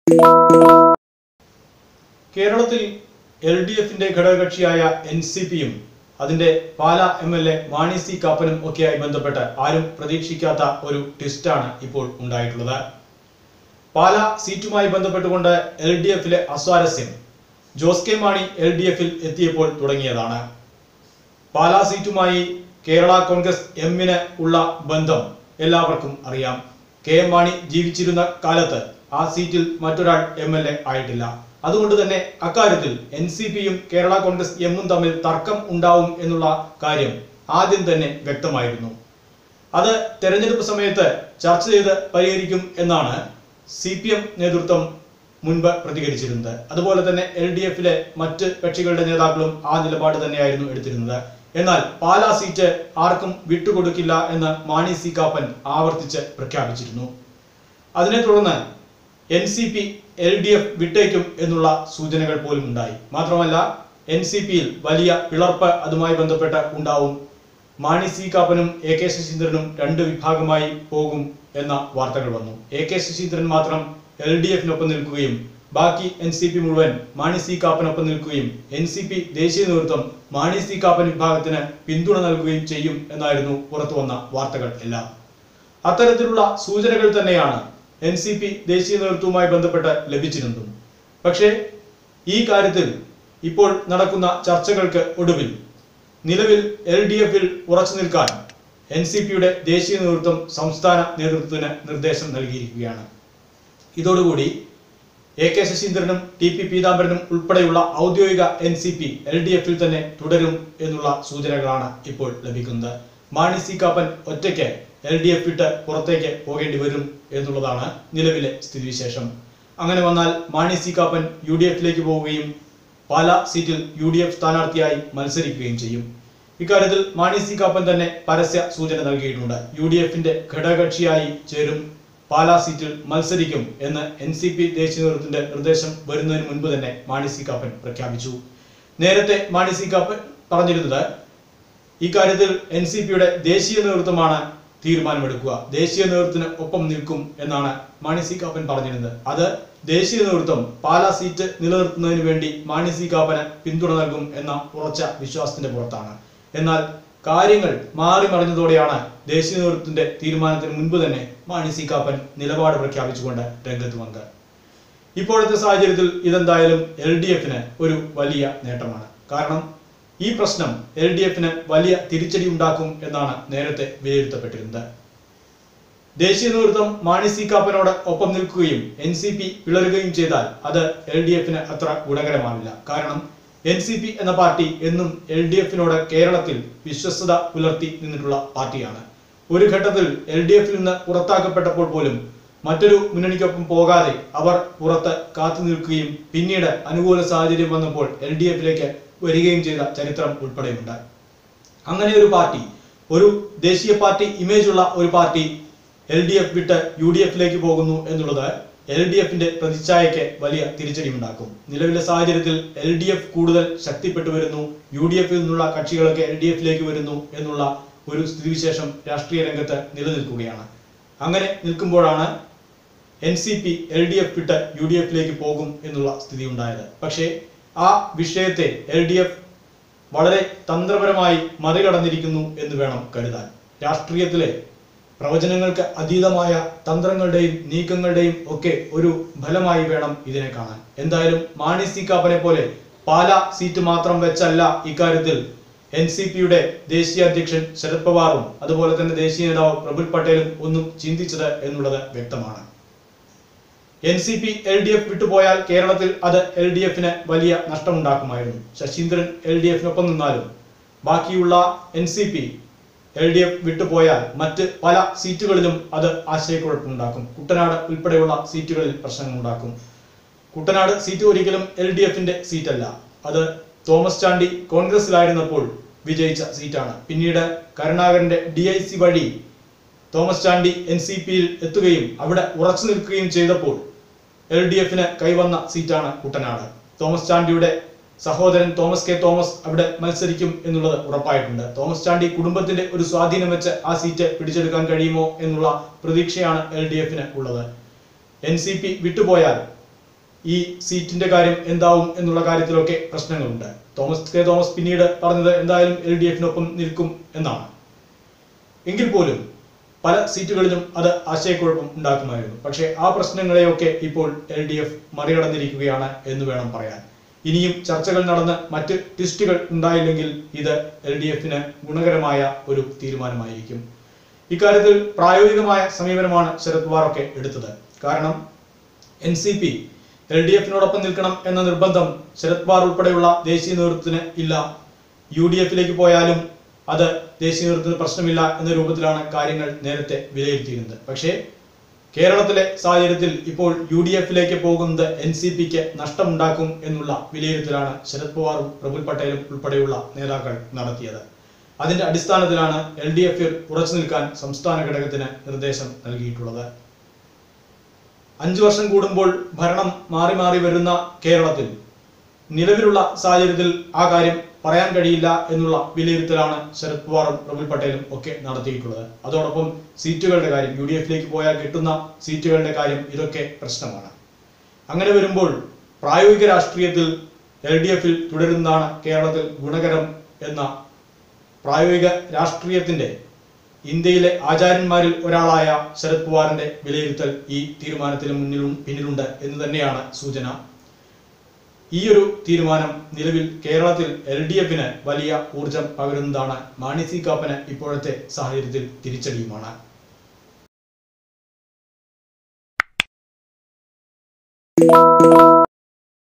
കേരളത്തിൽ L D എഫിന്റെ ഘടകകക്ഷിയായ N C പിയും അതിന്റെ Pala M L A Mani C കാപ്പനും ഒക്കെയായി ബന്ധപ്പെട്ട് ആരും പ്രതീക്ഷിക്കാത്ത ഒരു ട്വിസ്റ്റാണ് ഇപ്പോൾ ഉണ്ടായിട്ടുള്ളത് പാല സീറ്റുമായി ബന്ധപ്പെട്ടുകൊണ്ട് എൽ ഡി എഫിലെ അസ്വാരസ്യം Jose K Mani L D എഫിൽ എത്തിയപ്പോൾ തുടങ്ങിയതാണ് പാലാ സീറ്റുമായി കേരള കോൺഗ്രസ് എമ്മിന് ഉള്ള ബന്ധം എല്ലാവർക്കും അറിയാം കെ എം മാണി ജീവിച്ചിരുന്ന കാലത്ത് ആ സീറ്റിൽ മറ്റൊരാൾ എം എൽ എ ആയിട്ടില്ല അതുകൊണ്ട് തന്നെ അക്കാര്യത്തിൽ എൻ സി പിയും കേരള കോൺഗ്രസ് എമ്മും തമ്മിൽ തർക്കം ഉണ്ടാവും എന്നുള്ള കാര്യം ആദ്യം തന്നെ വ്യക്തമായിരുന്നു അത് തെരഞ്ഞെടുപ്പ് സമയത്ത് ചർച്ച ചെയ്ത് പരിഹരിക്കും എന്നാണ് സി പി എം നേതൃത്വം മുൻപ് പ്രതികരിച്ചിരുന്നത് അതുപോലെ തന്നെ എൽ ഡി എഫിലെ മറ്റ് കക്ഷികളുടെ നേതാക്കളും ആ നിലപാട് തന്നെയായിരുന്നു എടുത്തിരുന്നത് എന്നാൽ പാലാ സീറ്റ് ആർക്കും വിട്ടുകൊടുക്കില്ല എന്ന് മാണി സി കാപ്പൻ ആവർത്തിച്ച് പ്രഖ്യാപിച്ചിരുന്നു അതിനെ തുടർന്ന് N C P L D F വിട്ടേക്കും എന്നുള്ള സൂചനകൾ പോലും ഉണ്ടായി മാത്രമല്ല എൻ സി പിയിൽ വലിയ പിളർപ്പ് അതുമായി ബന്ധപ്പെട്ട് ഉണ്ടാവും മാണി സി കാപ്പനും എ കെ ശശീന്ദ്രനും രണ്ട് വിഭാഗമായി പോകും എന്ന വാർത്തകൾ വന്നു എ കെ ശശീന്ദ്രൻ മാത്രം എൽ ഡി എഫിനൊപ്പം നിൽക്കുകയും ബാക്കി എൻ സി പി മുഴുവൻ മാണി സി കാപ്പനൊപ്പം നിൽക്കുകയും എൻ സി പി ദേശീയ നേതൃത്വം മാണി സി കാപ്പൻ വിഭാഗത്തിന് പിന്തുണ നൽകുകയും ചെയ്യും എന്നായിരുന്നു പുറത്തു വന്ന വാർത്തകൾ എല്ലാം അത്തരത്തിലുള്ള സൂചനകൾ തന്നെയാണ് എൻ സി പി ദേശീയ നേതൃത്വവുമായി ബന്ധപ്പെട്ട് ലഭിച്ചിരുന്നതും പക്ഷേ ഈ കാര്യത്തിൽ ഇപ്പോൾ നടക്കുന്ന ചർച്ചകൾക്ക് ഒടുവിൽ നിലവിൽ എൽ ഡി എഫിൽ ഉറച്ചു നിൽക്കാൻ എൻ സി പിയുടെ ദേശീയ നേതൃത്വം സംസ്ഥാന നേതൃത്വത്തിന് നിർദ്ദേശം നൽകിയിരിക്കുകയാണ് ഇതോടുകൂടി എ കെ ശശീന്ദ്രനും ടി പി പീതാംബരനും ഉൾപ്പെടെയുള്ള ഔദ്യോഗിക N C P L D എഫിൽ തന്നെ തുടരും എന്നുള്ള സൂചനകളാണ് ഇപ്പോൾ ലഭിക്കുന്നത് മാണി സി കാപ്പൻ ഒറ്റയ്ക്ക് എൽ ഡി എഫ് വിട്ട് പുറത്തേക്ക് പോകേണ്ടി വരും എന്നുള്ളതാണ് നിലവിലെ സ്ഥിതിവിശേഷം അങ്ങനെ വന്നാൽ Mani C Kappan U D എഫിലേക്ക് പോവുകയും പാലാ സീറ്റിൽ യു ഡി എഫ് സ്ഥാനാർത്ഥിയായി മത്സരിക്കുകയും ചെയ്യും ഇക്കാര്യത്തിൽ മാണി സി കാപ്പൻ തന്നെ പരസ്യ സൂചന നൽകിയിട്ടുണ്ട് യു ഡി എഫിന്റെ ഘടകകക്ഷിയായി ചേരും പാലാ സീറ്റിൽ മത്സരിക്കും എന്ന് എൻ സി പി ദേശീയ നേതൃത്വത്തിന്റെ നിർദ്ദേശം വരുന്നതിന് മുൻപ് തന്നെ മാണി സി കാപ്പൻ പ്രഖ്യാപിച്ചു നേരത്തെ മാണി സി കാപ്പൻ പറഞ്ഞിരുന്നത് ഇക്കാര്യത്തിൽ എൻ സി പിയുടെ ദേശീയ നേതൃത്വമാണ് തീരുമാനമെടുക്കുക ദേശീയ നേതൃത്വത്തിന് ഒപ്പം നിൽക്കും എന്നാണ് മാണി സി കാപ്പൻ പറഞ്ഞിരുന്നത് അത് ദേശീയ നേതൃത്വം പാലാ സീറ്റ് നിലനിർത്തുന്നതിന് വേണ്ടി മാണി സി കാപ്പന് പിന്തുണ നൽകും എന്ന ഉറച്ച വിശ്വാസത്തിന്റെ പുറത്താണ് എന്നാൽ കാര്യങ്ങൾ മാറി മറിഞ്ഞതോടെയാണ് ദേശീയ നേതൃത്വത്തിന്റെ തീരുമാനത്തിന് മുൻപ് തന്നെ മാണി സി കാപ്പൻ നിലപാട് പ്രഖ്യാപിച്ചുകൊണ്ട് രംഗത്ത് വന്നത് ഇപ്പോഴത്തെ സാഹചര്യത്തിൽ ഇതെന്തായാലും എൽ ഡി എഫിന് ഒരു വലിയ നേട്ടമാണ് കാരണം ഈ പ്രശ്നം എൽ ഡി എഫിന് വലിയ തിരിച്ചടി ഉണ്ടാക്കും എന്നാണ് നേരത്തെ വിലയിരുത്തപ്പെട്ടിരുന്നത് ദേശീയ നേതൃത്വം മാണി സി കാപ്പനോട് ഒപ്പം നിൽക്കുകയും എൻ സി പി പിളരുകയും ചെയ്താൽ അത് എൽ ഡി എഫിന് അത്ര ഗുണകരമാവില്ല കാരണം എൻ സി പി എന്ന പാർട്ടി എന്നും എൽ ഡി എഫിനോട് കേരളത്തിൽ വിശ്വസ്തത പുലർത്തി നിന്നിട്ടുള്ള പാർട്ടിയാണ് ഒരു ഘട്ടത്തിൽ എൽ ഡി എഫിൽ നിന്ന് പുറത്താക്കപ്പെട്ടപ്പോൾ പോലും മറ്റൊരു മുന്നണിക്കൊപ്പം പോകാതെ അവർ പുറത്ത് കാത്തു നിൽക്കുകയും പിന്നീട് അനുകൂല സാഹചര്യം വന്നപ്പോൾ എൽ ഡി എഫിലേക്ക് വരികയും ചെയ്ത ചരിത്രം ഉൾപ്പെടെയുണ്ട് അങ്ങനെ ഒരു പാർട്ടി ഒരു ദേശീയ പാർട്ടി ഇമേജ് ഉള്ള ഒരു പാർട്ടി എൽ ഡി എഫ് വിട്ട് യു ഡി എഫിലേക്ക് പോകുന്നു എന്നുള്ളത് എൽ ഡി എഫിന്റെ പ്രതിച്ഛായയ്ക്ക് വലിയ തിരിച്ചടി ഉണ്ടാക്കും നിലവിലെ സാഹചര്യത്തിൽ എൽ ഡി എഫ് കൂടുതൽ ശക്തിപ്പെട്ടു വരുന്നു യു ഡി എഫിൽ നിന്നുള്ള കക്ഷികളൊക്കെ എൽ ഡി എഫിലേക്ക് വരുന്നു എന്നുള്ള ഒരു സ്ഥിതിവിശേഷം രാഷ്ട്രീയ രംഗത്ത് നിലനിൽക്കുകയാണ് അങ്ങനെ നിൽക്കുമ്പോഴാണ് N C P L D F വിട്ട് യു ഡി എഫിലേക്ക് പോകും എന്നുള്ള സ്ഥിതി ഉണ്ടായത് പക്ഷേ ആ വിഷയത്തെ എൽ ഡി എഫ് വളരെ തന്ത്രപരമായി മറികടന്നിരിക്കുന്നു എന്ന് വേണം കരുതാൻ രാഷ്ട്രീയത്തിലെ പ്രവചനങ്ങൾക്ക് അതീതമായ തന്ത്രങ്ങളുടെയും നീക്കങ്ങളുടെയും ഒക്കെ ഒരു ഫലമായി വേണം ഇതിനെ കാണാൻ എന്തായാലും മാണി സി കാപ്പനെ പോലെ പാല സീറ്റ് മാത്രം വെച്ചല്ല ഇക്കാര്യത്തിൽ എൻ സി പിയുടെ ദേശീയ അധ്യക്ഷൻ ശരത് പവാറും അതുപോലെ തന്നെ ദേശീയ നേതാവ് പ്രഫുൽ പട്ടേലും ഒന്നും ചിന്തിച്ചത് എന്നുള്ളത് വ്യക്തമാണ് N C P L D F വിട്ടുപോയാൽ കേരളത്തിൽ അത് എൽ ഡി എഫിന് വലിയ നഷ്ടമുണ്ടാക്കുമായിരുന്നു ശശീന്ദ്രൻ എൽ ഡി എഫിനൊപ്പം നിന്നാലും ബാക്കിയുള്ള N C P L D F വിട്ടുപോയാൽ മറ്റ് പല സീറ്റുകളിലും അത് ആശയക്കുഴപ്പമുണ്ടാക്കും കുട്ടനാട് ഉൾപ്പെടെയുള്ള സീറ്റുകളിൽ പ്രശ്നങ്ങളുണ്ടാക്കും കുട്ടനാട് സീറ്റ് ഒരിക്കലും എൽ ഡി എഫിന്റെ സീറ്റല്ല അത് തോമസ് ചാണ്ടി കോൺഗ്രസിലായിരുന്നപ്പോൾ വിജയിച്ച സീറ്റാണ് പിന്നീട് കരുണാകരന്റെ ഡി ഐ സി വഴി തോമസ് ചാണ്ടി എൻ സി പിയിൽ എത്തുകയും അവിടെ ഉറച്ചു നിൽക്കുകയും ചെയ്തപ്പോൾ എൽ ഡി എഫിന് കൈവന്ന സീറ്റാണ് കുട്ടനാട് തോമസ് ചാണ്ടിയുടെ സഹോദരൻ തോമസ് കെ തോമസ് അവിടെ മത്സരിക്കും എന്നുള്ളത് ഉറപ്പായിട്ടുണ്ട് തോമസ് ചാണ്ടി കുടുംബത്തിന്റെ ഒരു സ്വാധീനം വെച്ച് ആ സീറ്റ് പിടിച്ചെടുക്കാൻ കഴിയുമോ എന്നുള്ള പ്രതീക്ഷയാണ് എൽ ഡി എഫിന് ഉള്ളത് എൻ സി പി വിട്ടുപോയാൽ ഈ സീറ്റിന്റെ കാര്യം എന്താവും എന്നുള്ള കാര്യത്തിലൊക്കെ പ്രശ്നങ്ങളുണ്ട് തോമസ് കെ തോമസ് പിന്നീട് പറഞ്ഞത് എന്തായാലും എൽ ഡി എഫിനൊപ്പം നിൽക്കും എന്നാണ് എങ്കിൽ പോലും പല സീറ്റുകളിലും അത് ആശയക്കുഴപ്പം ഉണ്ടാക്കുമായിരുന്നു പക്ഷേ ആ പ്രശ്നങ്ങളെയൊക്കെ ഇപ്പോൾ എൽ ഡി എഫ് മറികടന്നിരിക്കുകയാണ് എന്ന് വേണം പറയാൻ ഇനിയും ചർച്ചകൾ നടന്ന് മറ്റ് ട്വിസ്റ്റുകൾ ഉണ്ടായില്ലെങ്കിൽ ഇത് എൽ ഡി എഫിന് ഗുണകരമായ ഒരു തീരുമാനമായിരിക്കും ഇക്കാര്യത്തിൽ പ്രായോഗികമായ സമീപനമാണ് ശരത് പവാറൊക്കെ എടുത്തത് കാരണം N C P L D എഫിനോടൊപ്പം നിൽക്കണം എന്ന നിർബന്ധം ശരത് പവാർ ഉൾപ്പെടെയുള്ള ദേശീയ നേതൃത്വത്തിന് ഇല്ല യു ഡി എഫിലേക്ക് പോയാലും അത് ദേശീയ നേതൃത്വത്തിന് പ്രശ്നമില്ല എന്ന രൂപത്തിലാണ് കാര്യങ്ങൾ നേരത്തെ വിലയിരുത്തിയിരുന്നത് പക്ഷേ കേരളത്തിലെ സാഹചര്യത്തിൽ ഇപ്പോൾ യു ഡി എഫിലേക്ക് പോകുന്നത് എൻ സി പിക്ക് നഷ്ടമുണ്ടാക്കും എന്നുള്ള വിലയിരുത്തലാണ് ശരത് പവാറും പ്രഫുൽ പട്ടേലും ഉൾപ്പെടെയുള്ള നേതാക്കൾ നടത്തിയത് അതിന്റെ അടിസ്ഥാനത്തിലാണ് എൽ ഡി എഫിൽ ഉറച്ചു നിൽക്കാൻ സംസ്ഥാന ഘടകത്തിന് നിർദ്ദേശം നൽകിയിട്ടുള്ളത് അഞ്ചു വർഷം കൂടുമ്പോൾ ഭരണം മാറി മാറി വരുന്ന കേരളത്തിൽ നിലവിലുള്ള സാഹചര്യത്തിൽ ആ കാര്യം പറയാൻ കഴിയില്ല എന്നുള്ള വിലയിരുത്തലാണ് ശരത് പവാറും പ്രഫുൽ പട്ടേലും ഒക്കെ നടത്തിയിട്ടുള്ളത് അതോടൊപ്പം സീറ്റുകളുടെ കാര്യം യു ഡി എഫിലേക്ക് പോയാൽ കിട്ടുന്ന സീറ്റുകളുടെ കാര്യം ഇതൊക്കെ പ്രശ്നമാണ് അങ്ങനെ വരുമ്പോൾ പ്രായോഗിക രാഷ്ട്രീയത്തിൽ എൽ ഡി എഫിൽ തുടരുന്നതാണ് കേരളത്തിൽ ഗുണകരം എന്ന പ്രായോഗിക രാഷ്ട്രീയത്തിന്റെ ഇന്ത്യയിലെ ആചാര്യന്മാരിൽ ഒരാളായ ശരത് പവാറിന്റെ വിലയിരുത്തൽ ഈ തീരുമാനത്തിന് മുന്നിലും പിന്നിലുണ്ട് എന്ന് തന്നെയാണ് സൂചന ഈ ഒരു തീരുമാനം നിലവിൽ കേരളത്തിൽ എൽ ഡി എഫിന് വലിയ ഊർജം പകരുന്നതാണ് മാണി സി കാപ്പന് ഇപ്പോഴത്തെ സാഹചര്യത്തിൽ തിരിച്ചടിയുമാണ്